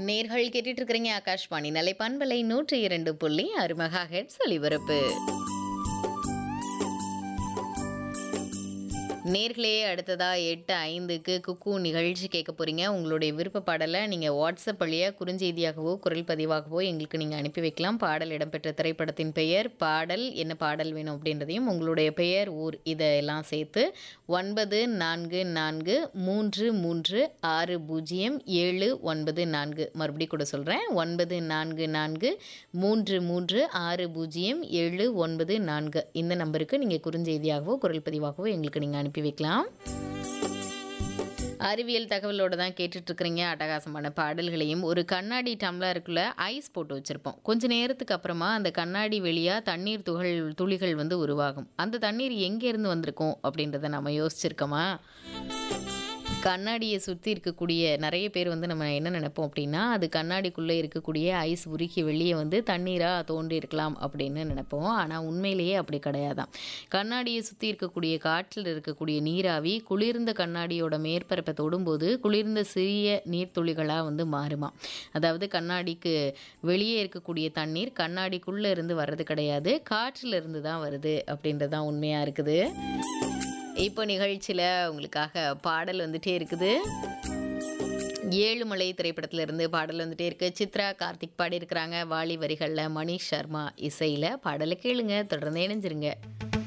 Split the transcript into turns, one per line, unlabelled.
நேர்கள் கேட்டுட்டு இருக்கிறீங்க ஆகாஷ்வாணி நிலை பண்பலை நூற்றி இரண்டு புள்ளி ஆறு மெகா ஹெட்ஸ் ஒலிபரப்பு நேர்களே அடுத்ததா எட்டு ஐந்துக்கு குக்கு நிகழ்ச்சி கேட்க போறீங்க உங்களுடைய விருப்ப பாடலை நீங்கள் வாட்ஸ்அப் வழியாக குறுஞ்செய்தியாகவோ குரல் பதிவாகவோ எங்களுக்கு நீங்கள் அனுப்பி வைக்கலாம் பாடல் இடம்பெற்ற திரைப்படத்தின் பெயர் பாடல் என்ன பாடல் வேணும் அப்படின்றதையும் உங்களுடைய பெயர் ஊர் இதெல்லாம் சேர்த்து ஒன்பது நான்கு நான்கு மூன்று மூன்று ஆறு பூஜ்ஜியம் ஏழு ஒன்பது நான்கு மறுபடி கூட சொல்கிறேன் ஒன்பது நான்கு நான்கு மூன்று மூன்று ஆறு பூஜ்ஜியம் ஏழு ஒன்பது நான்கு இந்த நம்பருக்கு நீங்கள் குறுஞ்செய்தியாகவோ குரல் பதிவாகவோ எங்களுக்கு நீங்கள் அனுப்பி வைக்கலாம் அறிவியல் தகவலோட தான் கேட்டுட்டு இருக்கிறீங்க அட்டகாசமான பாடல்களையும் ஒரு கண்ணாடி டம்ளருக்குள்ள ஐஸ் போட்டு வச்சுருப்போம் கொஞ்ச நேரத்துக்கு அப்புறமா அந்த கண்ணாடி வெளியாக தண்ணீர் துகள் துளிகள் வந்து உருவாகும் அந்த தண்ணீர் எங்கேருந்து வந்திருக்கும் அப்படின்றத நம்ம யோசிச்சிருக்கோமா கண்ணாடியை சுற்றி இருக்கக்கூடிய நிறைய பேர் வந்து நம்ம என்ன நினைப்போம் அப்படின்னா அது கண்ணாடிக்குள்ளே இருக்கக்கூடிய ஐஸ் உருக்கி வெளியே வந்து தண்ணீராக தோன்றி இருக்கலாம் அப்படின்னு நினைப்போம் ஆனால் உண்மையிலேயே அப்படி கிடையாதான் கண்ணாடியை சுற்றி இருக்கக்கூடிய காற்றில் இருக்கக்கூடிய நீராவி குளிர்ந்த கண்ணாடியோட மேற்பரப்பை தொடும்போது குளிர்ந்த சிறிய நீர்த்துளிகளாக வந்து மாறுமா அதாவது கண்ணாடிக்கு வெளியே இருக்கக்கூடிய தண்ணீர் கண்ணாடிக்குள்ளே இருந்து வர்றது கிடையாது காற்றில் இருந்து தான் வருது அப்படின்றது தான் உண்மையாக இருக்குது இப்போ நிகழ்ச்சியில் உங்களுக்காக பாடல் வந்துட்டே இருக்குது ஏழுமலை திரைப்படத்துல இருந்து பாடல் வந்துட்டே இருக்கு சித்ரா கார்த்திக் பாடி இருக்கிறாங்க வாலி வரிகளில் மணிஷ் சர்மா இசையில் பாடலை கேளுங்க தொடர்ந்து இணைஞ்சிருங்க